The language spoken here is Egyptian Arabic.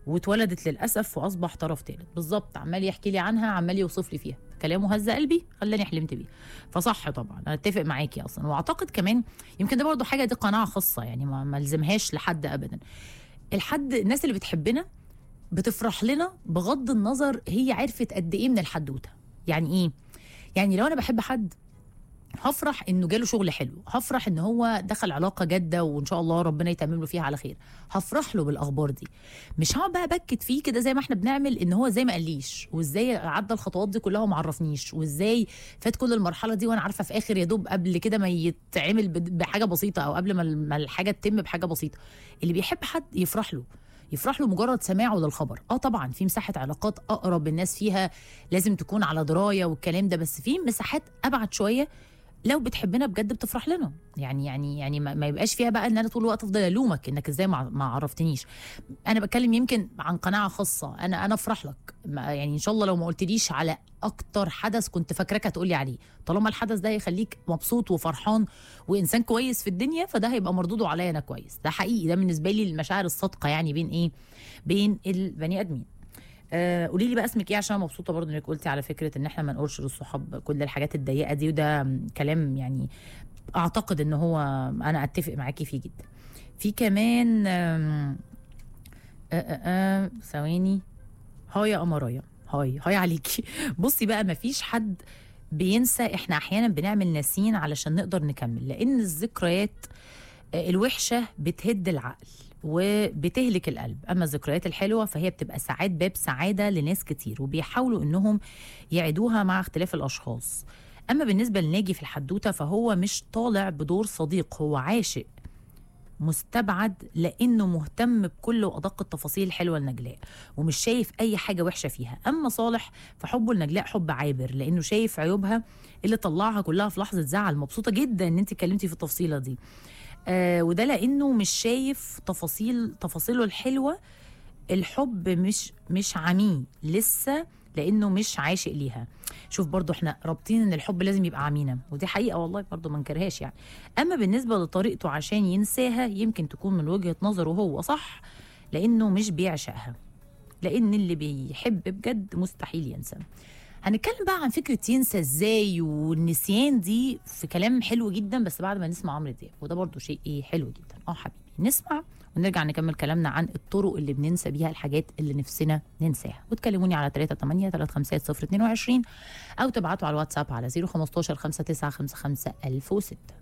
واتولدت للاسف واصبح طرف ثالث بالظبط عمال يحكي لي عنها عمال يوصف لي فيها كلامه هز قلبي خلاني حلمت بيه فصح طبعا انا اتفق معاكي اصلا واعتقد كمان يمكن ده برضو حاجه دي قناعه خاصه يعني ما ما الزمهاش لحد ابدا الحد الناس اللي بتحبنا بتفرح لنا بغض النظر هي عرفت قد ايه من الحدوته يعني ايه يعني لو انا بحب حد هفرح انه جاله شغل حلو هفرح ان هو دخل علاقه جاده وان شاء الله ربنا يتمم له فيها على خير هفرح له بالاخبار دي مش هقعد بقى بكت فيه كده زي ما احنا بنعمل ان هو ازاي ما قاليش وازاي عدى الخطوات دي كلها وما عرفنيش وازاي فات كل المرحله دي وانا عارفه في اخر يا دوب قبل كده ما يتعمل ب- بحاجه بسيطه او قبل ما ال- ما الحاجه تتم بحاجه بسيطه اللي بيحب حد يفرح له يفرح له مجرد سماعه للخبر اه طبعا في مساحه علاقات اقرب الناس فيها لازم تكون على درايه والكلام ده بس في مساحات ابعد شويه لو بتحبنا بجد بتفرح لنا يعني يعني يعني ما, ما يبقاش فيها بقى ان انا طول الوقت افضل الومك انك ازاي ما ما عرفتنيش انا بتكلم يمكن عن قناعه خاصه انا انا افرح لك ما- يعني ان شاء الله لو ما قلتليش على اكتر حدث كنت فاكراك هتقولي عليه طالما الحدث ده هيخليك مبسوط وفرحان وانسان كويس في الدنيا فده هيبقى مردوده عليا انا كويس ده حقيقي ده بالنسبه لي المشاعر الصادقه يعني بين ايه بين البني ادمين آه، قولي لي بقى اسمك ايه عشان أنا مبسوطه برضو انك قلتي على فكره ان احنا ما نقولش للصحاب كل الحاجات الضيقه دي وده كلام يعني اعتقد ان هو انا اتفق معاكي فيه جدا في كمان آم، آه، آه، آه، ثواني هاي يا قمرايا هاي هاي عليكي بصي بقى مفيش حد بينسى احنا احيانا بنعمل ناسين علشان نقدر نكمل لان الذكريات آه، الوحشه بتهد العقل وبتهلك القلب اما الذكريات الحلوه فهي بتبقى ساعات باب سعاده لناس كتير وبيحاولوا انهم يعيدوها مع اختلاف الاشخاص اما بالنسبه لناجي في الحدوته فهو مش طالع بدور صديق هو عاشق مستبعد لانه مهتم بكل وادق التفاصيل الحلوه لنجلاء ومش شايف اي حاجه وحشه فيها اما صالح فحبه لنجلاء حب عابر لانه شايف عيوبها اللي طلعها كلها في لحظه زعل مبسوطه جدا ان انت اتكلمتي في التفصيله دي آه وده لانه مش شايف تفاصيل تفاصيله الحلوه الحب مش مش عميه لسه لانه مش عاشق ليها شوف برضو احنا رابطين ان الحب لازم يبقى عمينا ودي حقيقه والله برضو ما نكرهاش يعني اما بالنسبه لطريقته عشان ينساها يمكن تكون من وجهه نظره هو صح لانه مش بيعشقها لان اللي بيحب بجد مستحيل ينسى هنتكلم بقى عن فكره ينسى ازاي والنسيان دي في كلام حلو جدا بس بعد ما نسمع عمرو دياب وده برضو شيء ايه حلو جدا اه حبيبي نسمع ونرجع نكمل كلامنا عن الطرق اللي بننسى بيها الحاجات اللي نفسنا ننساها وتكلموني على 38 350 022 او تبعتوا على الواتساب على 015 5955 1006